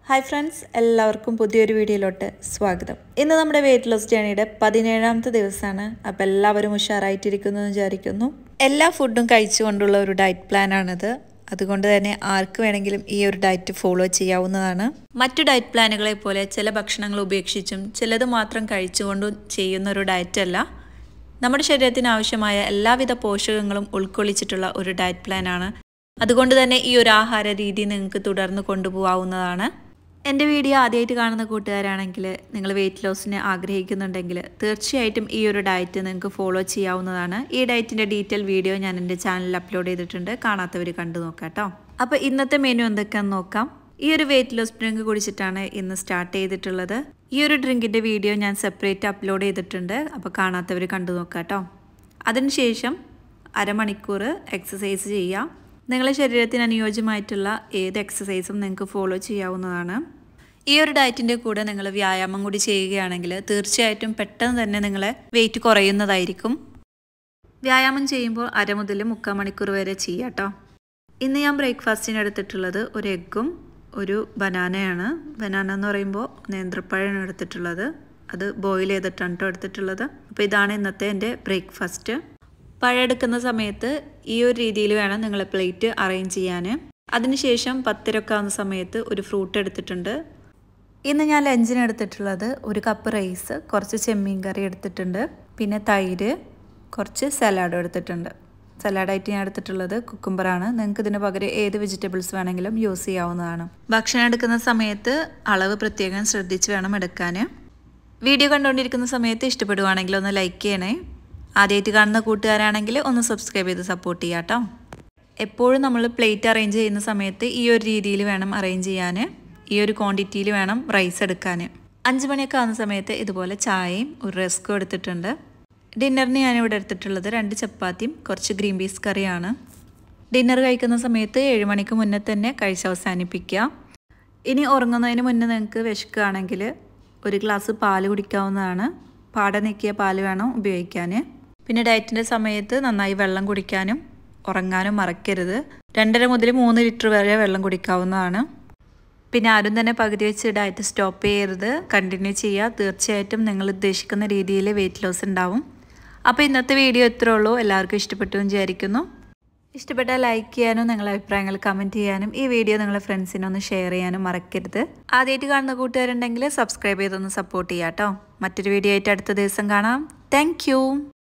hi friends എല്ലാവർക്കും പുതിയൊരു വീഡിയോയിലോട്ട് സ്വാഗതം ഇന്ന് നമ്മുടെ വെയിറ്റ് ലോസ് ജേണിയുടെ പതിനേഴാമത്തെ ദിവസമാണ് അപ്പോൾ എല്ലാവരും ഉഷാറായിട്ടിരിക്കുന്നു എന്ന് വിചാരിക്കുന്നു എല്ലാ ഫുഡും കഴിച്ചുകൊണ്ടുള്ള ഒരു ഡയറ്റ് പ്ലാനാണിത് അതുകൊണ്ട് തന്നെ ആർക്ക് വേണമെങ്കിലും ഈ ഒരു ഡയറ്റ് ഫോളോ ചെയ്യാവുന്നതാണ് മറ്റു ഡയറ്റ് പ്ലാനുകളെ പോലെ ചില ഭക്ഷണങ്ങൾ ഉപേക്ഷിച്ചും ചിലത് മാത്രം കഴിച്ചുകൊണ്ടും ചെയ്യുന്ന ഒരു ഡയറ്റ് അല്ല നമ്മുടെ ശരീരത്തിന് ആവശ്യമായ എല്ലാവിധ പോഷകങ്ങളും ഉൾക്കൊള്ളിച്ചിട്ടുള്ള ഒരു ഡയറ്റ് പ്ലാനാണ് അതുകൊണ്ട് തന്നെ ഈ ഒരു ആഹാര രീതി നിങ്ങൾക്ക് തുടർന്ന് കൊണ്ടുപോകാവുന്നതാണ് എൻ്റെ വീഡിയോ ആദ്യമായിട്ട് കാണുന്ന കൂട്ടുകാരാണെങ്കിൽ നിങ്ങൾ വെയിറ്റ് ലോസിന് ആഗ്രഹിക്കുന്നുണ്ടെങ്കിൽ തീർച്ചയായിട്ടും ഈ ഒരു ഡയറ്റ് നിങ്ങൾക്ക് ഫോളോ ചെയ്യാവുന്നതാണ് ഈ ഡയറ്റിൻ്റെ ഡീറ്റെയിൽ വീഡിയോ ഞാൻ എൻ്റെ ചാനലിൽ അപ്ലോഡ് ചെയ്തിട്ടുണ്ട് കാണാത്തവർ കണ്ടു നോക്കാം കേട്ടോ അപ്പോൾ ഇന്നത്തെ മെനു എന്തൊക്കെയാണെന്ന് നോക്കാം ഈ ഒരു വെയിറ്റ് ലോസ് ഡ്രിങ്ക് കുടിച്ചിട്ടാണ് ഇന്ന് സ്റ്റാർട്ട് ചെയ്തിട്ടുള്ളത് ഈ ഒരു ഡ്രിങ്കിൻ്റെ വീഡിയോ ഞാൻ സെപ്പറേറ്റ് അപ്ലോഡ് ചെയ്തിട്ടുണ്ട് അപ്പോൾ കാണാത്തവർ കണ്ടു നോക്കാം കേട്ടോ അതിനുശേഷം അരമണിക്കൂർ എക്സസൈസ് ചെയ്യുക നിങ്ങളുടെ ശരീരത്തിന് അനുയോജ്യമായിട്ടുള്ള ഏത് എക്സസൈസും നിങ്ങൾക്ക് ഫോളോ ചെയ്യാവുന്നതാണ് ഈ ഒരു ഡയറ്റിൻ്റെ കൂടെ നിങ്ങൾ വ്യായാമം കൂടി ചെയ്യുകയാണെങ്കിൽ തീർച്ചയായിട്ടും പെട്ടെന്ന് തന്നെ നിങ്ങളെ വെയിറ്റ് കുറയുന്നതായിരിക്കും വ്യായാമം ചെയ്യുമ്പോൾ അര മുതൽ മുക്കാൽ മണിക്കൂർ വരെ ചെയ്യാം കേട്ടോ ഇന്ന് ഞാൻ ബ്രേക്ക്ഫാസ്റ്റിന് എടുത്തിട്ടുള്ളത് ഒരു എഗ്ഗും ഒരു ബനാനയാണ് ബനാന എന്ന് പറയുമ്പോൾ നേന്ത്രപ്പഴമാണ് എടുത്തിട്ടുള്ളത് അത് ബോയിൽ ചെയ്തിട്ടാണ് കേട്ടോ എടുത്തിട്ടുള്ളത് അപ്പോൾ ഇതാണ് ഇന്നത്തെ എൻ്റെ ബ്രേക്ക്ഫാസ്റ്റ് പഴം എടുക്കുന്ന സമയത്ത് ഈ ഒരു രീതിയിൽ വേണം നിങ്ങൾ പ്ലേറ്റ് അറേഞ്ച് ചെയ്യാൻ അതിനുശേഷം പത്തരൊക്കെ ആവുന്ന സമയത്ത് ഒരു ഫ്രൂട്ട് എടുത്തിട്ടുണ്ട് ഇന്ന് ഞാൻ ലഞ്ചിന് എടുത്തിട്ടുള്ളത് ഒരു കപ്പ് റൈസ് കുറച്ച് ചെമ്മീൻ കറി എടുത്തിട്ടുണ്ട് പിന്നെ തൈര് കുറച്ച് സലാഡും എടുത്തിട്ടുണ്ട് സലാഡായിട്ട് ഞാൻ എടുത്തിട്ടുള്ളത് കുക്കുംബറാണ് നിങ്ങൾക്ക് ഇതിന് പകരം ഏത് വെജിറ്റബിൾസ് വേണമെങ്കിലും യൂസ് ചെയ്യാവുന്നതാണ് ഭക്ഷണം എടുക്കുന്ന സമയത്ത് അളവ് പ്രത്യേകം ശ്രദ്ധിച്ച് വേണം എടുക്കാൻ വീഡിയോ കണ്ടുകൊണ്ടിരിക്കുന്ന സമയത്ത് ഇഷ്ടപ്പെടുവാണെങ്കിൽ ഒന്ന് ലൈക്ക് ചെയ്യണേ ആദ്യമായിട്ട് കാണുന്ന കൂട്ടുകാരാണെങ്കിൽ ഒന്ന് സബ്സ്ക്രൈബ് ചെയ്ത് സപ്പോർട്ട് ചെയ്യാം കേട്ടോ എപ്പോഴും നമ്മൾ പ്ലേറ്റ് അറേഞ്ച് ചെയ്യുന്ന സമയത്ത് ഈ ഒരു രീതിയിൽ വേണം അറേഞ്ച് ചെയ്യാൻ ഈ ഒരു ക്വാണ്ടിറ്റിയിൽ വേണം റൈസ് എടുക്കാൻ അഞ്ച് മണിയൊക്കെ ആവുന്ന സമയത്ത് ഇതുപോലെ ചായയും ഒരു റസ്ക്കും എടുത്തിട്ടുണ്ട് ഡിന്നറിന് ഞാനിവിടെ എടുത്തിട്ടുള്ളത് രണ്ട് ചപ്പാത്തിയും കുറച്ച് ഗ്രീൻ പീസ് കറിയാണ് ഡിന്നർ കഴിക്കുന്ന സമയത്ത് ഏഴ് മണിക്ക് മുന്നേ തന്നെ കഴിച്ച് അവസാനിപ്പിക്കുക ഇനി ഉറങ്ങുന്നതിന് മുന്നേ നിങ്ങൾക്ക് വിശക്കുകയാണെങ്കിൽ ഒരു ഗ്ലാസ് പാല് കുടിക്കാവുന്നതാണ് പാട നീക്കിയ പാല് വേണം ഉപയോഗിക്കാൻ പിന്നെ ഡയറ്റിൻ്റെ സമയത്ത് നന്നായി വെള്ളം കുടിക്കാനും ഉറങ്ങാനും മറക്കരുത് രണ്ടര മുതൽ മൂന്ന് ലിറ്റർ വരെ വെള്ളം കുടിക്കാവുന്നതാണ് പിന്നെ ആരും തന്നെ പകുതി വെച്ച് ഡയറ്റ് സ്റ്റോപ്പ് ചെയ്യരുത് കണ്ടിന്യൂ ചെയ്യുക തീർച്ചയായിട്ടും നിങ്ങൾ ഉദ്ദേശിക്കുന്ന രീതിയിൽ വെയിറ്റ് ലോസ് ഉണ്ടാവും അപ്പോൾ ഇന്നത്തെ വീഡിയോ ഇത്രേ ഉള്ളൂ എല്ലാവർക്കും ഇഷ്ടപ്പെട്ടു എന്ന് വിചാരിക്കുന്നു ഇഷ്ടപ്പെട്ടാൽ ലൈക്ക് ചെയ്യാനും നിങ്ങളുടെ അഭിപ്രായങ്ങൾ കമൻറ്റ് ചെയ്യാനും ഈ വീഡിയോ നിങ്ങളുടെ ഫ്രണ്ട്സിനൊന്ന് ഷെയർ ചെയ്യാനും മറക്കരുത് ആദ്യമായിട്ട് കാണുന്ന കൂട്ടുകാരുണ്ടെങ്കിൽ സബ്സ്ക്രൈബ് ചെയ്തൊന്ന് സപ്പോർട്ട് ചെയ്യാം കേട്ടോ മറ്റൊരു വീഡിയോ ആയിട്ട് അടുത്ത ദിവസം കാണാം താങ്ക്